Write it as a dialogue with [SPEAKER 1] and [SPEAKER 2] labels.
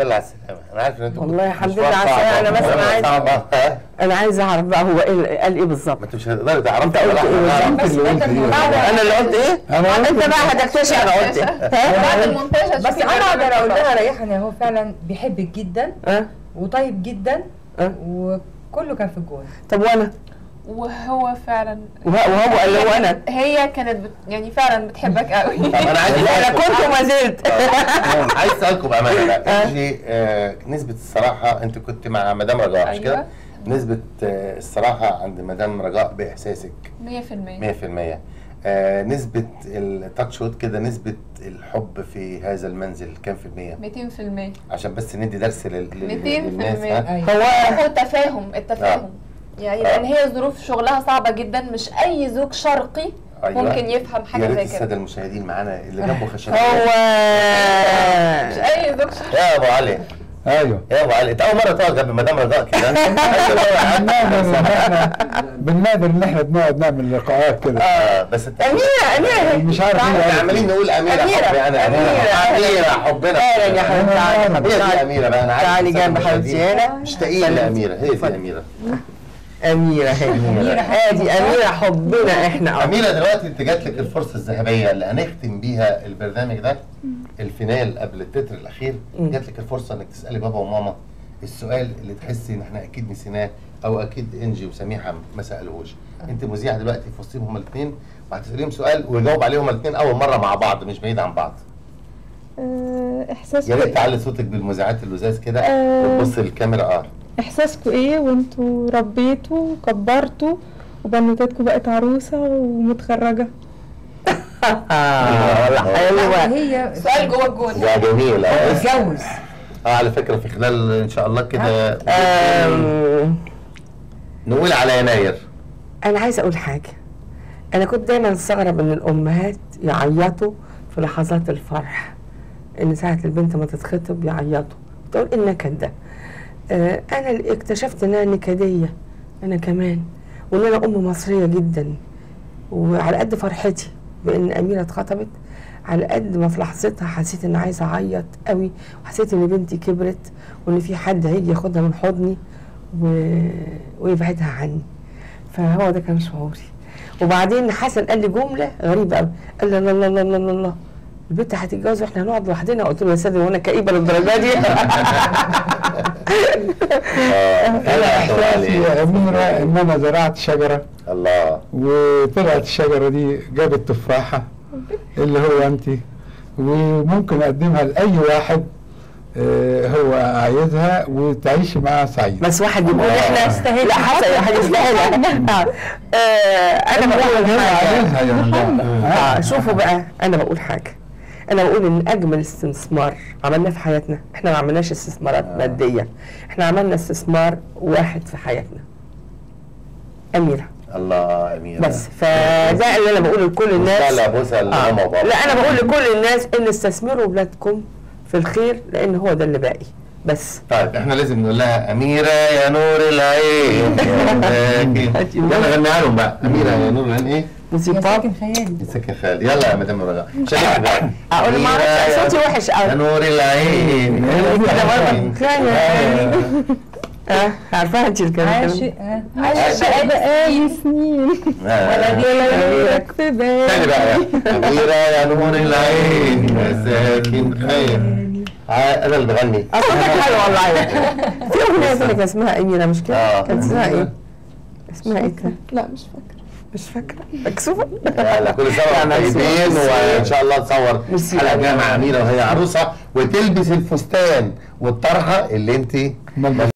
[SPEAKER 1] لله على السلامه انا عارف ان انتوا
[SPEAKER 2] والله
[SPEAKER 1] كنتوا
[SPEAKER 2] الحمد
[SPEAKER 1] مشوار
[SPEAKER 2] لله على
[SPEAKER 1] صعب.
[SPEAKER 2] السلامة، أنا بس
[SPEAKER 1] مشوار
[SPEAKER 2] أنا عايز-
[SPEAKER 1] صعب. ها؟
[SPEAKER 2] انا عايزه اعرف بقى هو ايه قال ايه بالظبط
[SPEAKER 1] ما انتوا مش هتقدروا تعرفوا
[SPEAKER 2] أنت قلت إيه
[SPEAKER 1] ولا
[SPEAKER 2] بالظبط؟
[SPEAKER 3] بس ده كان
[SPEAKER 2] انا اللي قلت ايه
[SPEAKER 4] أنا قلت
[SPEAKER 2] انت بقى هتكتشف انا قلت ايه ها؟
[SPEAKER 5] بعد المونتاج
[SPEAKER 3] بس
[SPEAKER 5] هتشوفي
[SPEAKER 3] انا اقدر اقول
[SPEAKER 5] البرنامج
[SPEAKER 3] لها ريحني هو فعلا بيحبك جدا
[SPEAKER 2] ها؟
[SPEAKER 3] وطيب جدا
[SPEAKER 2] أه.
[SPEAKER 3] وكله كان في الجون
[SPEAKER 2] طب وانا
[SPEAKER 5] وهو فعلا
[SPEAKER 2] وه- وهو قال له وانا
[SPEAKER 5] هي كانت بت... يعني فعلا بتحبك قوي
[SPEAKER 1] طب انا عايز
[SPEAKER 2] لا انا
[SPEAKER 1] أسألكم-
[SPEAKER 2] كنت وما زلت
[SPEAKER 1] آه، عايز اسالكم بامانه بقى انت آه، نسبه الصراحه انت كنت مع مدام رجاء مش
[SPEAKER 5] أيوة.
[SPEAKER 1] كده؟ نسبه آه، الصراحه عند مدام رجاء باحساسك
[SPEAKER 5] 100%
[SPEAKER 1] 100% آه، نسبه التاتش شوت كده نسبه الحب في هذا المنزل كام في المية؟
[SPEAKER 5] 200%
[SPEAKER 1] عشان بس ندي درس لل- لل-
[SPEAKER 5] 200%
[SPEAKER 1] للناس ها؟
[SPEAKER 3] ايوه
[SPEAKER 2] هو
[SPEAKER 5] هو التفاهم التفاهم يعني لان هي ظروف شغلها صعبه جدا مش اي زوج شرقي
[SPEAKER 1] أيوة.
[SPEAKER 5] ممكن يفهم
[SPEAKER 1] يا
[SPEAKER 5] حاجه
[SPEAKER 1] ريت
[SPEAKER 5] زي
[SPEAKER 1] الساده
[SPEAKER 5] كده
[SPEAKER 1] المشاهدين معانا اللي جنبه خشب
[SPEAKER 2] هو
[SPEAKER 5] مش اي زوج شرقي
[SPEAKER 1] يا ابو علي
[SPEAKER 4] ايوه
[SPEAKER 1] يا ابو علي انت اول مره تقعد جنب مدام رجاء كده
[SPEAKER 4] بننادر ان احنا بننادر ان احنا بنقعد نعمل لقاءات كده
[SPEAKER 1] آه، بس انت
[SPEAKER 2] اميره اميره
[SPEAKER 4] مش عارف
[SPEAKER 1] احنا
[SPEAKER 4] ايه
[SPEAKER 1] عمالين نقول اميره
[SPEAKER 2] أميرة،
[SPEAKER 1] حب يعني اميره
[SPEAKER 2] أميرة.
[SPEAKER 1] اميره حبنا
[SPEAKER 2] فعلا يا حبيبتي تعالي
[SPEAKER 1] هي دي
[SPEAKER 2] تعالي
[SPEAKER 1] اميره بقى انا عارف
[SPEAKER 2] تعالي
[SPEAKER 1] السادة
[SPEAKER 2] جنب
[SPEAKER 1] المشاهدين
[SPEAKER 2] حبيبتي هنا
[SPEAKER 1] مشتاقين لاميره هي دي اميره
[SPEAKER 2] اميره هي
[SPEAKER 3] أميرة
[SPEAKER 2] ادي اميره حبنا احنا
[SPEAKER 1] اميره دلوقتي انت جات لك الفرصه الذهبيه اللي هنختم بيها البرنامج ده الفينال قبل التتر الاخير جات لك الفرصه انك تسالي بابا وماما السؤال اللي تحسي ان احنا اكيد نسيناه او اكيد انجي وسميحه ما سالوهوش انت مذيعه دلوقتي في وسطهم هما الاثنين وهتساليهم سؤال ويجاوب عليهم الاثنين اول مره مع بعض مش بعيد عن بعض
[SPEAKER 6] آه، احساسكم
[SPEAKER 1] يا ريت
[SPEAKER 6] إيه؟
[SPEAKER 1] تعلي صوتك بالمذيعات اللزاز كده
[SPEAKER 6] آه.
[SPEAKER 1] وتبص للكاميرا اه
[SPEAKER 6] احساسكم ايه وانتوا ربيتوا وكبرتوا وبنوتاتكم بقت عروسه ومتخرجه
[SPEAKER 2] اه والله حلوه
[SPEAKER 3] هي
[SPEAKER 5] سؤال جوه الجون
[SPEAKER 1] يا جميل اه
[SPEAKER 3] اتجوز
[SPEAKER 1] آه، على فكره في خلال ان شاء الله كده
[SPEAKER 2] آم،
[SPEAKER 1] نقول على يناير
[SPEAKER 2] انا عايزه اقول حاجه انا كنت دايما استغرب ان الامهات يعيطوا في لحظات الفرح ان ساعه البنت ما تتخطب يعيطوا تقول ايه النكد ده آه انا اللي اكتشفت ان انا نكديه انا كمان وان انا ام مصريه جدا وعلى قد فرحتي بان اميره اتخطبت على قد ما في لحظتها حسيت ان عايزه اعيط قوي وحسيت ان بنتي كبرت وان في حد هيجي ياخدها من حضني و... ويبعدها عني فهو ده كان شعوري وبعدين حسن قال لي جمله غريبه قوي قال لي الله الله الله الله الله, الله. البنت هتتجوز واحنا هنقعد لوحدنا قلت له يا سيدي وانا كئيبه للدرجه دي
[SPEAKER 4] انا احساسي يا اميره ان انا زرعت شجره
[SPEAKER 1] الله
[SPEAKER 4] وطلعت الشجره دي جابت تفاحه اللي هو انت وممكن اقدمها لاي واحد آه، هو عايزها وتعيشي معاها سعيد
[SPEAKER 2] بس واحد يقول احنا لا حسن واحد يستاهلها آه، انا بقول
[SPEAKER 4] هو
[SPEAKER 2] حاجه
[SPEAKER 4] عايزها يعني
[SPEAKER 2] اه شوفوا بقى انا بقول حاجه انا بقول ان اجمل استثمار عملناه في حياتنا احنا ما عملناش استثمارات ماديه احنا عملنا استثمار واحد في حياتنا اميره
[SPEAKER 1] الله اميره
[SPEAKER 2] بس فده اللي انا بقوله لكل الناس
[SPEAKER 1] لا بوسه
[SPEAKER 2] آه.
[SPEAKER 1] لماما وبابا
[SPEAKER 2] لا انا بقول لكل الناس ان استثمروا ولادكم في الخير لان هو ده اللي باقي بس
[SPEAKER 1] طيب احنا لازم نقول لها اميره يا نور العين يا ساكن يلا غنيها لهم بقى اميره يا نور العين ايه؟
[SPEAKER 3] يا
[SPEAKER 2] موسيقى
[SPEAKER 3] ساكن خيالي
[SPEAKER 1] ساكن خالي يلا يا مدام رجاء شجع بقى
[SPEAKER 2] اقول ما
[SPEAKER 1] أميرة
[SPEAKER 2] اعرفش
[SPEAKER 1] يا-
[SPEAKER 2] صوتي وحش
[SPEAKER 1] يا
[SPEAKER 2] قوي
[SPEAKER 1] نور العين يا نور
[SPEAKER 2] كده
[SPEAKER 1] العين.
[SPEAKER 2] برضه كان اه عارفاها انت الكلام
[SPEAKER 3] عاشق آه.
[SPEAKER 5] عايشه
[SPEAKER 6] بقالي سنين
[SPEAKER 1] آه.
[SPEAKER 6] غيرك في
[SPEAKER 1] تاني
[SPEAKER 6] بالي
[SPEAKER 1] بقى يا أميرة يا نور العين يا ساكن خير ع- أنا اللي بغني
[SPEAKER 2] صوتك حلو والله في اغنيه كده كان اسمها اميره مش كده؟
[SPEAKER 1] آه.
[SPEAKER 2] كانت اسمها ايه؟ اسمها ايه كده؟
[SPEAKER 6] لا مش فاكره
[SPEAKER 2] مش فاكره مكسوفه
[SPEAKER 1] لا كل سنة
[SPEAKER 2] لا،
[SPEAKER 1] وانتم
[SPEAKER 2] مكسوفة.
[SPEAKER 1] طيبين وإن شاء الله تصور
[SPEAKER 2] ميرسي.
[SPEAKER 1] حلقة جاية مع أميرة وهي عروسة وتلبس الفستان والطرحة اللي أنت